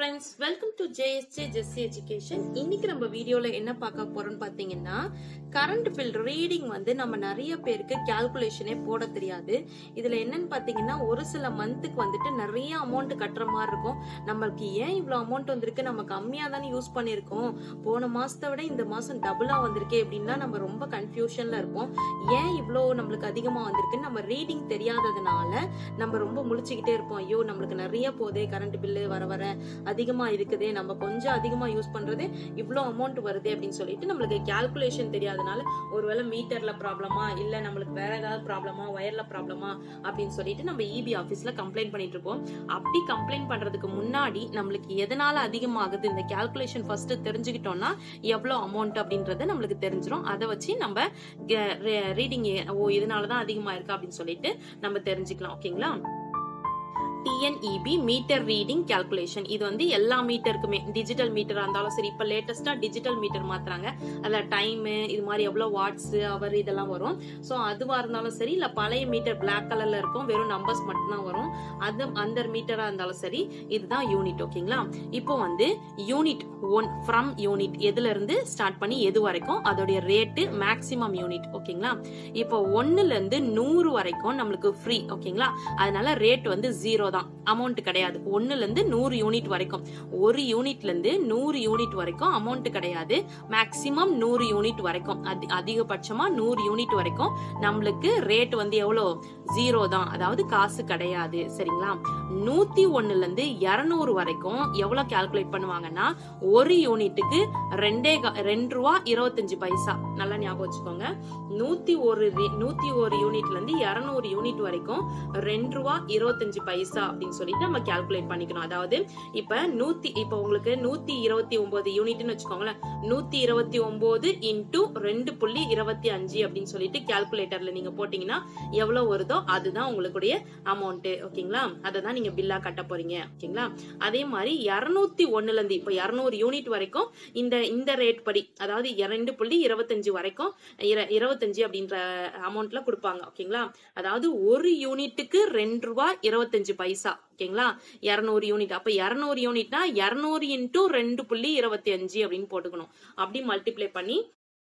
friends welcome to JSJ Jessy education இன்னைக்கு நம்ம வீடியோல என்ன பார்க்க போறோம்னு பாத்தீங்கன்னா கரண்ட் பில் ரீடிங் வந்து நம்ம நிறைய பேருக்கு கால்குலேஷனே போட தெரியாது இதுல என்னன்னு பாத்தீங்கன்னா ஒரு சில மந்த்துக்கு வந்துட்டு நிறைய அமௌண்ட் கட்டுற மாதிரி இருக்கும் நம்மளுக்கு ஏன் இவ்வளவு அமௌண்ட் வந்திருக்கு நம்ம கம்மியா தானே யூஸ் பண்ணிருக்கோம் போன மாசத்தை விட இந்த மாசம் டபுளா வந்திருக்கே அப்படின்னா நம்ம ரொம்ப கன்ஃபியூஷன்ல இருப்போம் ஏன் இவ்வளோ நம்மளுக்கு அதிகமா வந்திருக்குன்னு நம்ம ரீடிங் தெரியாததுனால நம்ம ரொம்ப முழிச்சுக்கிட்டே இருப்போம் ஐயோ நம்மளுக்கு நிறைய போதே கரண்ட் பில்லு வர வர அதிகமா இருக்குதே நம்ம கொஞ்சம் அதிகமா யூஸ் பண்றது இவ்வளோ அமௌண்ட் வருதே அப்படின்னு சொல்லிட்டு நம்மளுக்கு கால்குலேஷன் தெரியாதனால ஒருவேளை மீட்டர்ல ப்ராப்ளமா இல்ல நம்மளுக்கு வேற ஏதாவது ப்ராப்ளமா ஒயர்ல ப்ராப்ளமா அப்படின்னு சொல்லிட்டு நம்ம இபி ஆபீஸ்ல கம்ப்ளைண்ட் பண்ணிட்டு இருப்போம் அப்படி கம்ப்ளைண்ட் பண்றதுக்கு முன்னாடி நம்மளுக்கு எதனால அதிகமாகுது இந்த கால்குலேஷன் ஃபர்ஸ்ட் தெரிஞ்சுக்கிட்டோம்னா எவ்வளவு அமௌண்ட் அப்படின்றத நம்மளுக்கு தெரிஞ்சிரும் அதை வச்சு நம்ம ரீடிங் ஓ இதனாலதான் அதிகமா இருக்கு அப்படின்னு சொல்லிட்டு நம்ம தெரிஞ்சுக்கலாம் ஓகேங்களா டிஎன்இபி மீட்டர் ரீடிங் கால்குலேஷன் இது வந்து எல்லா மீட்டருக்குமே டிஜிட்டல் மீட்டரா இருந்தாலும் சரி இப்ப லேட்டஸ்டா டிஜிட்டல் மீட்டர் மாத்துறாங்க அதுல டைம் இது மாதிரி எவ்வளவு வாட்ஸ் அவர் இதெல்லாம் வரும் சோ அதுவா இருந்தாலும் சரி இல்ல பழைய மீட்டர் பிளாக் கலர்ல இருக்கும் வெறும் நம்பர்ஸ் மட்டும்தான் வரும் அது அந்த மீட்டரா இருந்தாலும் சரி இதுதான் யூனிட் ஓகேங்களா இப்போ வந்து யூனிட் ஒன் ஃப்ரம் யூனிட் எதுல இருந்து ஸ்டார்ட் பண்ணி எது வரைக்கும் அதோடைய ரேட்டு மேக்சிமம் யூனிட் ஓகேங்களா இப்போ ஒன்னுல இருந்து நூறு வரைக்கும் நம்மளுக்கு ஃப்ரீ ஓகேங்களா அதனால ரேட் வந்து ஜீரோ தான் அமௌண்ட் கிடையாது ஒன்னுல இருந்து நூறு யூனிட் வரைக்கும் ஒரு யூனிட்ல இருந்து நூறு யூனிட் வரைக்கும் அமௌண்ட் கிடையாது மேக்சிமம் நூறு யூனிட் வரைக்கும் அதி- அதிகபட்சமா நூறு யூனிட் வரைக்கும் நம்மளுக்கு ரேட் வந்து எவ்வளோ ஜீரோ தான் அதாவது காசு கிடையாது சரிங்களா நூத்தி ஒண்ணுல இருந்து இருநூறு வரைக்கும் எவ்வளவு கால்குலேட் பண்ணுவாங்கன்னா ஒரு யூனிட்டுக்கு ரெண்டே கா- ரெண்டு ரூபா இருபத்தஞ்சு பைசா நல்லா ஞாபகம் வச்சுக்கோங்க நூத்தி ஒரு ரி- நூத்தி ஒரு யூனிட்ல இருந்து இருநூறு யூனிட் வரைக்கும் ரெண்டு ரூபா இருபத்தஞ்சு பைசா அப்படின்னு சொல்லிட்டு நம்ம கால்குலேட் பண்ணிக்கணும் அதாவது இப்ப நூத்தி இப்ப உங்களுக்கு நூத்தி இருபத்தி ஒன்பது யூனிட்னு வச்சுக்கோங்களேன் நூத்தி இருபத்தி ஒன்பது இன்டூ ரெண்டு புள்ளி இருபத்தி அஞ்சு அப்படின்னு சொல்லிட்டு கால்குலேட்டர்ல நீங்க போட்டீங்கன்னா எவ்வளவு வருதோ அதுதான் உங்களுடைய அமௌண்ட் ஓகேங்களா அதை தான் நீங்க பில்லா கட்ட போறீங்க ஓகேங்களா அதே மாதிரி இருநூத்தி ஒண்ணுல இருந்து இப்ப இருநூறு யூனிட் வரைக்கும் இந்த இந்த ரேட் படி அதாவது ரெண்டு புள்ளி இருபத்தஞ்சு வரைக்கும் இர- இருபத்தஞ்சு அப்படின்ற அமௌண்ட்ல கொடுப்பாங்க ஓகேங்களா அதாவது ஒரு யூனிட்டுக்கு ரெண்டு ரூபா இருபத்தஞ்சு பைசா ஓகேங்களா இரநூறு யூனிட் அப்ப இரநூறு யூனிட்னா இரநூறு இன்டூ ரெண்டு புள்ளி இருபத்தி அஞ்சு அப்படின்னு போட்டுக்கணும் அப்படி மல்டிப்ளை பண்ணி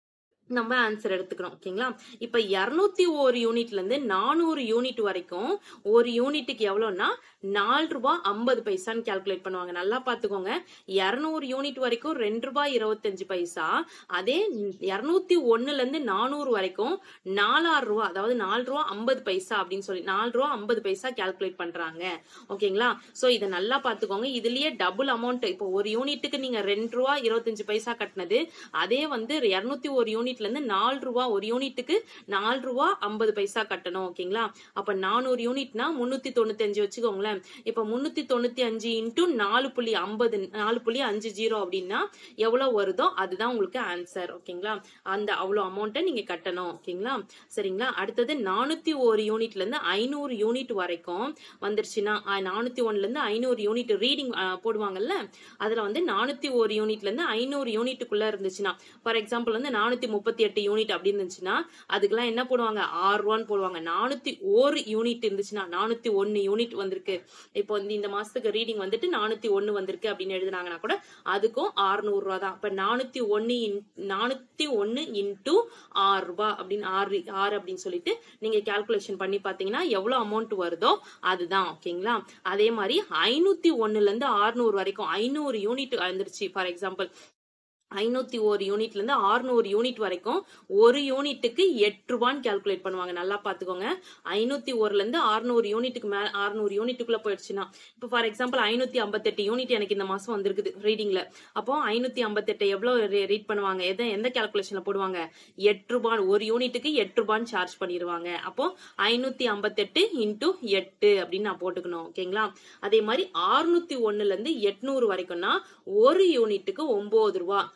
நம்ம ஆன்சர் எடுத்துக்கிறோம் ஓகேங்களா இப்ப இருநூத்தி ஒரு யூனிட்ல இருந்து நானூறு யூனிட் வரைக்கும் ஒரு யூனிட்டுக்கு எவ்வளவுன்னா நாலு ரூபாய் ஐம்பது பைசான்னு கால்குலேட் பண்ணுவாங்க நல்லா பாத்துக்கோங்க இருநூறு யூனிட் வரைக்கும் ரெண்டு ரூபாய் இருபத்தஞ்சு பைசா அதே இருநூத்தி ஒண்ணுல இருந்து நானூறு வரைக்கும் நாலாறு ரூபா அதாவது நாலு ரூபா ஐம்பது பைசா அப்படின்னு சொல்லி நாலு ரூபா ஐம்பது பைசா கால்குலேட் பண்றாங்க ஓகேங்களா சோ இதை நல்லா பாத்துக்கோங்க இதுலயே டபுள் அமௌண்ட் இப்போ ஒரு யூனிட்டுக்கு நீங்க ரெண்டு ரூபா இருபத்தஞ்சு பைசா கட்டினது அதே வந்து இருநூத்தி ஒரு யூனிட்ல இருந்து நாலு ரூபா ஒரு யூனிட்டுக்கு நாலு ரூபா ஐம்பது பைசா கட்டணும் ஓகேங்களா அப்ப நானூறு யூனிட்னா முன்னூத்தி தொண்ணூத்தி அஞ்சு வச்சுக்கோங்களேன் இப்ப முன்னூத்தி தொண்ணூத்தி அஞ்சு இன்டூ நாலு புள்ளி ஐம்பது நாலு புள்ளி அஞ்சு ஜீரோ அப்படின்னா எவ்வளவு வருதோ அதுதான் உங்களுக்கு ஆன்சர் ஓகேங்களா அந்த அவ்வளவு அமௌண்ட்டை நீங்க கட்டணும் ஓகேங்களா சரிங்களா அடுத்தது நானூத்தி ஒரு யூனிட்ல இருந்து ஐநூறு யூனிட் வரைக்கும் வந்துருச்சுன்னா அஹ், நானூத்தி ஒண்ணுல இருந்து ஐநூறு யூனிட் ரீடிங் போடுவாங்கல்ல அதுல வந்து நானூத்தி ஒரு யூனிட்ல இருந்து ஐநூறு யூனிட்டுக்குள்ள இருந்துச்சுன்னா ஃபார் எக்ஸாம்பிள் வந்து நானூத்தி முப்பத்தி எட்டு யூனிட் அப்படி இருந்துச்சுன்னா அதுக்கெல்லாம் என்ன போடுவாங்க ஆறு ரூபான்னு போடுவாங்க நானூத்தி ஒரு யூனிட் இருந்துச்சுன்னா நானூத்தி ஒன்னு யூனிட் வந்திருக்கு இப்போ இந்த இந்த மாசத்துக்கு ரீடிங் வந்துட்டு நானூத்தி ஒன்னு வந்திருக்கு அப்படின்னு எழுதுனாங்கன்னா கூட அதுக்கும் 600 ரூபா தான் இப்ப நானூத்தி ஒன்னு நானூத்தி ஒன்னு இன்டூ ஆறு ரூபாய் அப்படின்னு ஆறு ஆறு அப்படின்னு சொல்லிட்டு நீங்க கால்குலேஷன் பண்ணி பாத்தீங்கன்னா எவ்வளவு அமௌண்ட் வருதோ அதுதான் ஓகேங்களா அதே மாதிரி ஐநூத்தி ஒண்ணுல இருந்து ஆறுநூறு வரைக்கும் ஐநூறு யூனிட் வந்துருச்சு ஃபார் எக்ஸாம்பிள் ஐநூத்தி ஒரு யூனிட்ல இருந்து ஆறுநூறு யூனிட் வரைக்கும் ஒரு யூனிட்டுக்கு எட்டு ரூபான்னு கால்குலேட் பண்ணுவாங்க நல்லா பாத்துக்கோங்க ஐநூத்தி ஒருல இருந்து ஆறுநூறு யூனிட்டுக்கு மேல ஆறுநூறு யூனிட்டுக்குள்ள போயிடுச்சுன்னா இப்போ ஃபார் எக்ஸாம்பிள் ஐநூத்தி ஐம்பத்தெட்டு யூனிட் எனக்கு இந்த மாசம் வந்திருக்குது ரீடிங்ல அப்போ ஐநூத்தி ஐம்பத்தெட்டு எவ்வளவு ரீட் பண்ணுவாங்க எதை எந்த கால்குலேஷன்ல போடுவாங்க எட்டு ரூபாய் ஒரு யூனிட்டுக்கு எட்டு ரூபான்னு சார்ஜ் பண்ணிடுவாங்க அப்போ ஐநூத்தி ஐம்பத்தெட்டு இன்டூ எட்டு அப்படின்னு நான் போட்டுக்கணும் ஓகேங்களா அதே மாதிரி ஆறுநூத்தி ஒண்ணுல இருந்து எட்நூறு வரைக்கும்னா ஒரு யூனிட்டுக்கு ஒன்பது ரூபா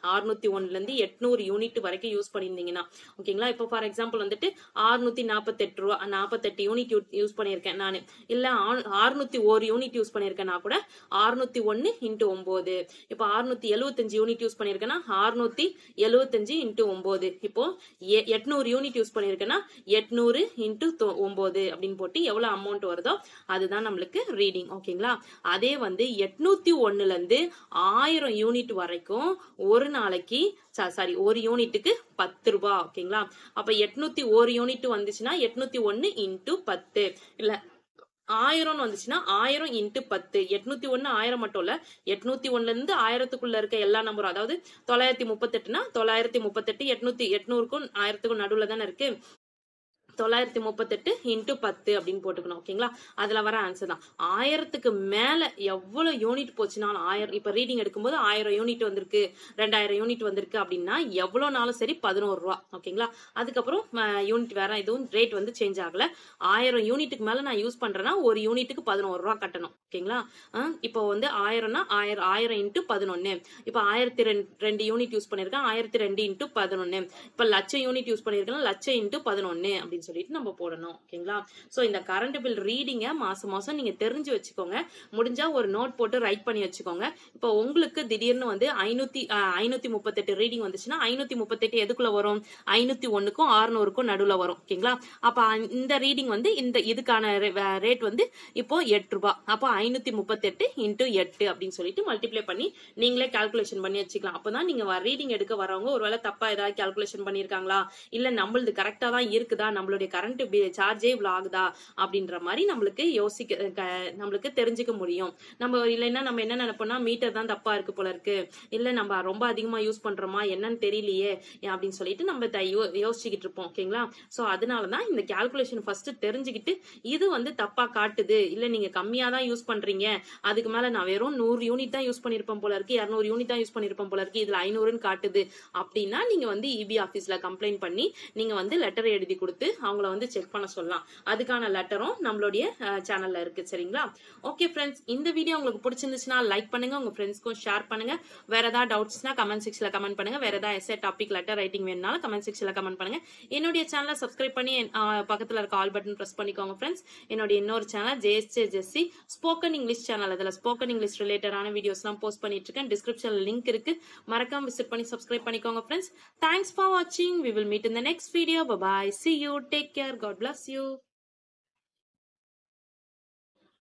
ஆறுநூத்தி ஒண்ணுல இருந்து எட்நூறு யூனிட் வரைக்கும் யூஸ் பண்ணியிருந்தீங்கன்னா ஓகேங்களா இப்போ ஃபார் எக்ஸாம்பிள் வந்துட்டு ஆறுநூத்தி நாற்பத்தெட்டு ரூபா நாற்பத்தெட்டு யூனிட் யூஸ் பண்ணியிருக்கேன் நான் இல்ல ஆறுநூத்தி ஒரு யூனிட் யூஸ் பண்ணியிருக்கேன்னா கூட ஆறுநூத்தி ஒன்னு இன்ட்டு ஒன்பது இப்போ ஆறுநூத்தி எழுவத்தஞ்சு யூனிட் யூஸ் பண்ணியிருக்கேன்னா ஆறுநூத்தி எழுவத்தஞ்சு இன்ட்டு ஒன்பது இப்போ எ- எட்நூறு யூனிட் யூஸ் பண்ணியிருக்கேன்னா எட்நூறு இன்ட்டு ஒன்பது அப்படின்னு போட்டு எவ்வளவு அமௌண்ட் வருதோ அதுதான் நம்மளுக்கு ரீடிங் ஓகேங்களா அதே வந்து எட்நூத்தி ஒண்ணுல இருந்து ஆயிரம் யூனிட் வரைக்கும் ஒரு நாளைக்கு சாரி ஒரு யூனிட்டுக்கு பத்து ரூபாய் ஓகேங்களா அப்ப எட்நூத்தி ஒரு யூனிட் வந்துச்சுன்னா எட்நூத்தி ஒன்னு இன்ட்டு பத்து இல்ல ஆயிரம்னு வந்துச்சுன்னா ஆயிரம் இன்ட்டு பத்து எட்நூத்தி ஒன்னு ஆயிரம் மட்டும் இல்ல எட்நூத்தி ஒண்ணுல இருந்து ஆயிரத்துக்குள்ள இருக்க எல்லா நம்பரும் அதாவது தொள்ளாயிரத்தி முப்பத்தெட்டுனா தொள்ளாயிரத்தி முப்பத்தெட்டு எட்நூத்தி எட்நூறுக்கும் ஆயிரத்துக்கும் நடுவுல தானே இருக்கு தொள்ளாயிரத்தி முப்பத்தெட்டு இன்ட்டு பத்து அப்படின்னு போட்டுக்கணும் ஓகேங்களா அதுல வர ஆன்சர் தான் ஆயிரத்துக்கு மேல எவ்வளவு யூனிட் போச்சுனாலும் ஆயிரம் இப்ப ரீடிங் எடுக்கும்போது ஆயிரம் யூனிட் வந்திருக்கு ரெண்டாயிரம் யூனிட் வந்திருக்கு அப்படின்னா எவ்வளவு நாளும் சரி பதினோரு ரூபா ஓகேங்களா அதுக்கப்புறம் யூனிட் வேற எதுவும் ரேட் வந்து சேஞ்ச் ஆகல ஆயிரம் யூனிட்டுக்கு மேல நான் யூஸ் பண்றேன்னா ஒரு யூனிட்டுக்கு பதினோரு ரூபா கட்டணும் ஓகேங்களா அஹ் இப்போ வந்து ஆயிரம்னா ஆயிரம் ஆயிரம் இன்ட்டு பதினொன்னு இப்போ ஆயிரத்தி ரெண்டு ரெண்டு யூனிட் யூஸ் பண்ணிருக்கேன் ஆயிரத்தி ரெண்டு இன்ட்டு பதினொன்னு இப்போ லட்சம் யூனிட் யூஸ் பண்ணிருக்கேன் லட்சம் இன்ட்டு பதினொன்னு அப்படின்னு சொல்லிட்டு நம்ம போடணும் ஓகேங்களா சோ இந்த கரண்ட் பில் ரீடிங்க மாசம் மாசம் நீங்க தெரிஞ்சு வச்சுக்கோங்க முடிஞ்சா ஒரு நோட் போட்டு ரைட் பண்ணி வச்சுக்கோங்க இப்போ உங்களுக்கு திடீர்னு வந்து ஐநூத்தி ஐநூத்தி முப்பத்தெட்டு ரீடிங் வந்துச்சுன்னா ஐநூத்தி முப்பத்தெட்டு எதுக்குள்ள வரும் ஐநூத்தி ஒண்ணுக்கும் ஆறுநூறுக்கும் நடுவுல வரும் ஓகேங்களா அப்ப அ- இந்த ரீடிங் வந்து இந்த இதுக்கான ரேட் வந்து இப்போ எட்டு ரூபாய் அப்போ ஐநூத்தி முப்பத்தெட்டு இன்டூ எட்டு அப்படின்னு சொல்லிட்டு மல்டிப்ளை பண்ணி நீங்களே கால்குலேஷன் பண்ணி வச்சுக்கலாம் அப்பதான் நீங்க ரீடிங் எடுக்க வரவங்க ஒருவேளை தப்பா ஏதாவது கால்குலேஷன் பண்ணிருக்காங்களா இல்ல நம்மளது கரெக்டா தான் இருக்குதா நம்மளுடைய கரண்ட் சார்ஜே இவ்வளவு ஆகுதா அப்படின்ற மாதிரி நம்மளுக்கு யோசிக்க க- நம்மளுக்கு தெரிஞ்சுக்க முடியும் நம்ம இல்லைன்னா நம்ம என்ன நினைப்போம்னா மீட்டர் தான் தப்பா இருக்கு போல இருக்கு இல்ல நம்ம ரொம்ப அதிகமா யூஸ் பண்றோமா என்னன்னு தெரியலையே அப்படின்னு சொல்லிட்டு நம்ம த- யோ- யோசிச்சுக்கிட்டு இருப்போம் ஓகேங்களா சோ அதனாலதான் இந்த கால்குலேஷன் ஃபர்ஸ்ட் தெரிஞ்சுக்கிட்டு இது வந்து தப்பா காட்டுது இல்ல நீங்க கம்மியா தான் யூஸ் பண்றீங்க அதுக்கு மேல நான் வெறும் நூறு யூனிட் தான் யூஸ் பண்ணிருப்பேன் போல இருக்கு இருநூறு யூனிட் தான் யூஸ் பண்ணிருப்பேன் போல இருக்கு இதுல ஐநூறுன்னு காட்டுது அப்படின்னா நீங்க வந்து இபி ஆபீஸ்ல கம்ப்ளைண்ட் பண்ணி நீங்க வந்து லெட்டர் எழுதி கொடுத்து அவங்கள வந்து செக் பண்ண சொல்லலாம் அதுக்கான லெட்டரும் நம்மளுடைய சேனல்ல இருக்கு சரிங்களா ஓகே ஃப்ரெண்ட்ஸ் இந்த வீடியோ உங்களுக்கு பிடிச்சிருந்துச்சுன்னா லைக் பண்ணுங்க உங்க ஃப்ரெண்ட்ஸ்க்கும் ஷேர் பண்ணுங்க வேற ஏதாவது டவுட்ஸ்னா கமெண்ட் செக்ஷன்ல கமெண்ட் பண்ணுங்க வேற ஏதாவது எஸ்ஏ டாபிக் லெட்டர் ரைட்டிங் வேணும்னாலும் கமெண்ட் செக்ஷன்ல கமெண்ட் பண்ணுங்க என்னுடைய சேனலை சப்ஸ்கிரைப் பண்ணி என், ஆஹ், பக்கத்துல இருக்க ஆல் பட்டன் பிரஸ் பண்ணிக்கோங்க ஃப்ரெண்ட்ஸ் என்னுடைய இன்னொரு channel JSJ Jessy spoken English channel அதுல ஸ்போக்கன் இங்கிலீஷ் ரிலேட்டடான வீடியோஸ்லாம் போஸ்ட் பண்ணிட்டு இருக்கேன் டிஸ்கிரிப்ஷன்ல லிங்க் இருக்கு மறக்காம விசிட் பண்ணி சப்ஸ்கிரைப் பண்ணிக்கோங்க ஃப்ரெண்ட்ஸ் தேங்க்ஸ் ஃபார் வாட்சிங் we will meet in the next video bye bye see you take care God bless you